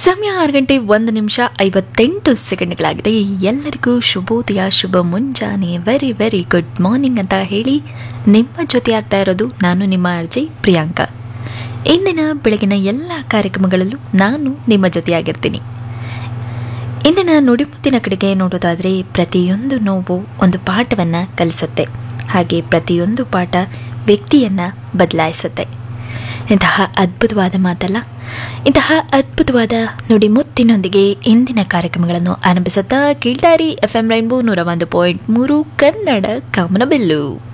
ಸಮಯ ಆರು ಗಂಟೆ ಒಂದು ನಿಮಿಷ ಐವತ್ತೆಂಟು ಸೆಕೆಂಡ್ಗಳಾಗಿದೆ ಎಲ್ಲರಿಗೂ ಶುಭೋದಯ ಶುಭ ಮುಂಜಾನೆ ವೆರಿ ವೆರಿ ಗುಡ್ ಮಾರ್ನಿಂಗ್ ಅಂತ ಹೇಳಿ ನಿಮ್ಮ ಜೊತೆ ಆಗ್ತಾ ಇರೋದು ನಾನು ನಿಮ್ಮ ಅರ್ಜಿ ಪ್ರಿಯಾಂಕಾ ಇಂದಿನ ಬೆಳಗಿನ ಎಲ್ಲ ಕಾರ್ಯಕ್ರಮಗಳಲ್ಲೂ ನಾನು ನಿಮ್ಮ ಜೊತೆಯಾಗಿರ್ತೀನಿ ಇಂದಿನ ನುಡಿಮುತ್ತಿನ ಕಡೆಗೆ ನೋಡೋದಾದರೆ ಪ್ರತಿಯೊಂದು ನೋವು ಒಂದು ಪಾಠವನ್ನು ಕಲಿಸುತ್ತೆ ಹಾಗೆ ಪ್ರತಿಯೊಂದು ಪಾಠ ವ್ಯಕ್ತಿಯನ್ನು ಬದಲಾಯಿಸುತ್ತೆ ಇಂತಹ ಅದ್ಭುತವಾದ ಮಾತಲ್ಲ ಇಂತಹ ಅದ್ಭುತವಾದ ನುಡಿಮುತ್ತಿನೊಂದಿಗೆ ಇಂದಿನ ಕಾರ್ಯಕ್ರಮಗಳನ್ನು ಆರಂಭಿಸುತ್ತಾ ಕೀಳ್ತಾರಿ ಎಫ್ ಎಂ ರೈನ್ಬೋ ನೂರ ಒಂದು ಪಾಯಿಂಟ್ ಮೂರು ಕನ್ನಡ ಕಾಮನಬೆಲ್ಲು